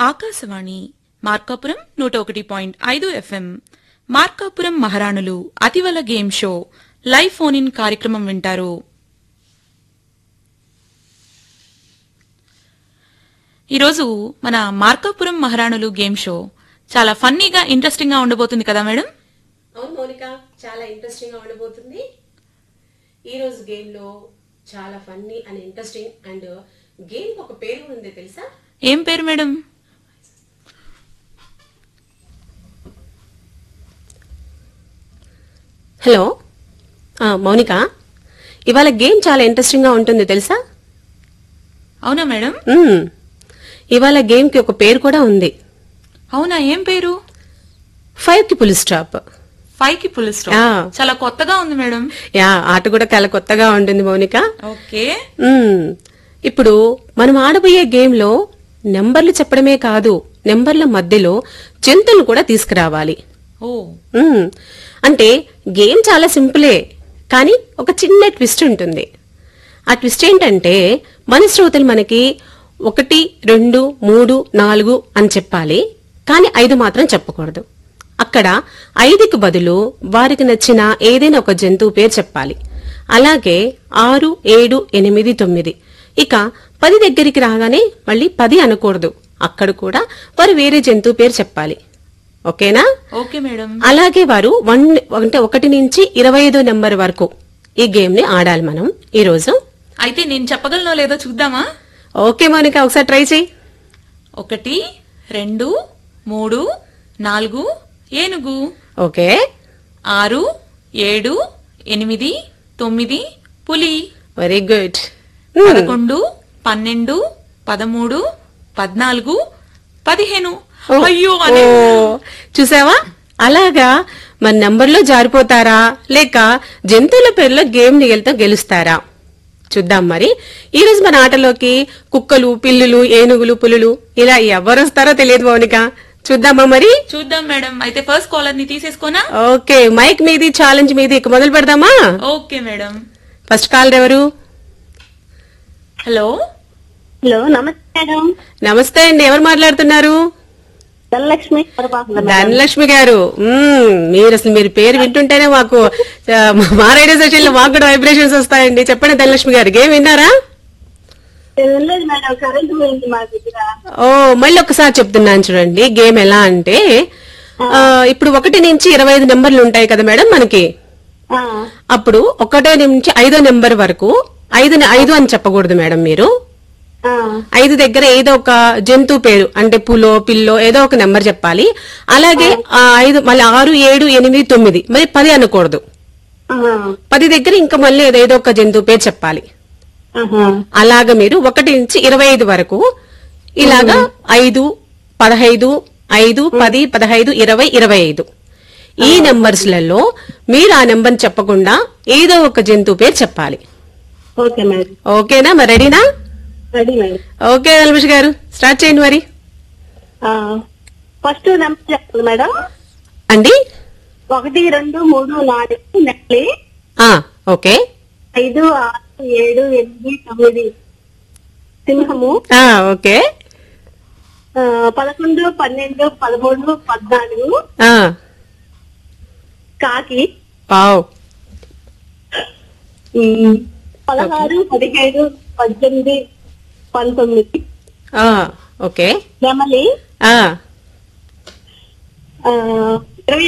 ఆకాశవాణి మార్కాపురం నూట ఒకటి పాయింట్ ఐదు ఎఫ్ఎం మార్కాపురం మహారాణులు అతివల game show live phone in కార్యక్రమం వింటారు ఈరోజు మన మార్కాపురం మహారాణులు గేమ్ షో చాలా ఫన్నీగా ఇంట్రెస్టింగ్ గా ఉండబోతుంది కదా మేడం అవును మౌనిక చాలా ఇంట్రెస్టింగ్ గా ఉండబోతుంది ఈ రోజు గేమ్ లో చాలా funny and interesting and game ఒక పేరు ఉంది తెలుసా ఏం పేరు మేడం హలో ఆ, మౌనిక ఇవాళ గేమ్ చాలా ఇంట్రెస్టింగ్ గా ఉంటుంది తెలుసా అవునా మేడం మ్మ్. ఇవాళ గేమ్ కి ఒక పేరు కూడా ఉంది అవునా ఏం పేరు ఫైవ్ కి పులి స్టాప్ ఫైవ్ కి పులిస్ ఆ. చాలా కొత్తగా ఉంది మేడం యా ఆట కూడా చాలా కొత్తగా ఉంటుంది మౌనిక ఓకే మ్మ్. ఇప్పుడు మనం ఆడబోయే గేమ్ లో నెంబర్లు చెప్పడమే కాదు నెంబర్ల మధ్యలో జంతువులు కూడా తీసుకురావాలి ఓ మ్మ్. అంటే గేమ్ చాలా సింపులే కానీ ఒక చిన్న ట్విస్ట్ ఉంటుంది ఆ ట్విస్ట్ ఏంటంటే మన శ్రోతలు మనకి ఒకటి రెండు మూడు నాలుగు అని చెప్పాలి కానీ ఐదు మాత్రం చెప్పకూడదు అక్కడ ఐదుకి బదులు వారికి నచ్చిన ఏదైనా ఒక జంతువు పేరు చెప్పాలి అలాగే ఆరు ఏడు ఎనిమిది తొమ్మిది ఇక పది దగ్గరికి రాగానే మళ్ళీ పది అనకూడదు అక్కడ కూడా వారు వేరే జంతువు పేరు చెప్పాలి ఓకేనా ఓకే మేడం అలాగే వారు వన్ అంటే ఒకటి నుంచి ఇరవై ఐదో నెంబర్ వరకు ఈ గేమ్ ని ఆడాలి మనం ఈ రోజు అయితే నేను చెప్పగలనో లేదో చూద్దామా ఓకే మౌనిక ఒకసారి ట్రై చేయి ఒకటి రెండు మూడు నాలుగు ఏనుగు ఓకే ఆరు ఏడు ఎనిమిది తొమ్మిది పులి వెరీ గుడ్ పదకొండు పన్నెండు పదమూడు పద్నాలుగు పదిహేను అయ్యో అనే చూసావా అలాగా మన నంబర్లో జారిపోతారా లేక జంతువుల పేర్లో గేమ్ ని గెలుతా గెలుస్తారా చూద్దాం మరి ఈ రోజు మన ఆటలోకి కుక్కలు పిల్లులు ఏనుగులు పులులు ఇలా ఎవరు వస్తారో తెలియదు మౌనిక చూద్దామా మరి చూద్దాం మేడం అయితే ఫస్ట్ కాలర్ ని తీసేసుకోనా ఓకే మైక్ మీది ఛాలెంజ్ మీది ఇక మొదలు పెడదామా ఓకే మేడం ఫస్ట్ కాల్ ఎవరు హలో హలో నమస్తే మేడం నమస్తే అండి ఎవరు మాట్లాడుతున్నారు ధనలక్ష్మి పరపాసన ధనలక్ష్మి గారు మ్మ్, మీరు అసలు మీరు పేరు వింటుంటేనే మాకు ఆ, మా రేడియో స్టేషన్ లో మాకు కూడా వైబ్రేషన్స్ వస్తాయండి చెప్పండి ధనలక్ష్మి గారు గేమ్ విన్నారా వెళ్ళలేదు మేడం కరెంట్ పోయింది మా దగ్గర ఓ మళ్ళీ ఒకసారి చెప్తున్నాను చూడండి గేమ్ ఎలా అంటే ఆ, ఇప్పుడు ఒకటి నుంచి ఇరవై ఐదు నెంబర్లు ఉంటాయి కదా మేడం మనకి ఆ, అప్పుడు ఒకటో నుంచి ఐదో నెంబర్ వరకు ఐదు ఐదు అని చెప్పకూడదు మేడం మీరు ఆ, ఐదు దగ్గర ఏదో ఒక జంతువు పేరు అంటే పులో పిల్లో ఏదో ఒక నెంబర్ చెప్పాలి అలాగే ఆ ఐదు మళ్ళీ ఆరు ఏడు ఎనిమిది తొమ్మిది మరి పది అనకూడదు ఆ, పది దగ్గర ఇంకా మళ్ళీ ఏదో ఏదో ఒక జంతువు పేరు చెప్పాలి ఆహా. అలాగ మీరు ఒకటి నుంచి ఇరవై ఐదు వరకు ఇలాగా ఐదు పదహైదు ఐదు పది పదహైదు ఇరవై ఇరవై ఐదు ఈ నెంబర్స్ లలో మీరు ఆ నెంబర్ చెప్పకుండా ఏదో ఒక జంతువు పేరు చెప్పాలి ఓకే మేడం ఓకేనా మరి రెడీనా రెడీ మేడం ఓకే అల్మిష్ గారు స్టార్ట్ చేయండి మరి ఆ, ఫస్ట్ నెంబర్ చెప్పండి మేడం అండి ఒకటి రెండు మూడు నాలుగు నెక్లీ ఆ ఓకే ఐదు ఆరు ఏడు ఎనిమిది తొమ్మిది సింహము ఆ ఓకే ఆ, పదకొండు పన్నెండు పదమూడు పద్నాలుగు ఆ కాకి పావ్ ఉమ్, పదహారు పదిహేడు పద్దెనిమిది పంతొమ్మిది ఆ ఓకే నెమలి ఆ ఆ,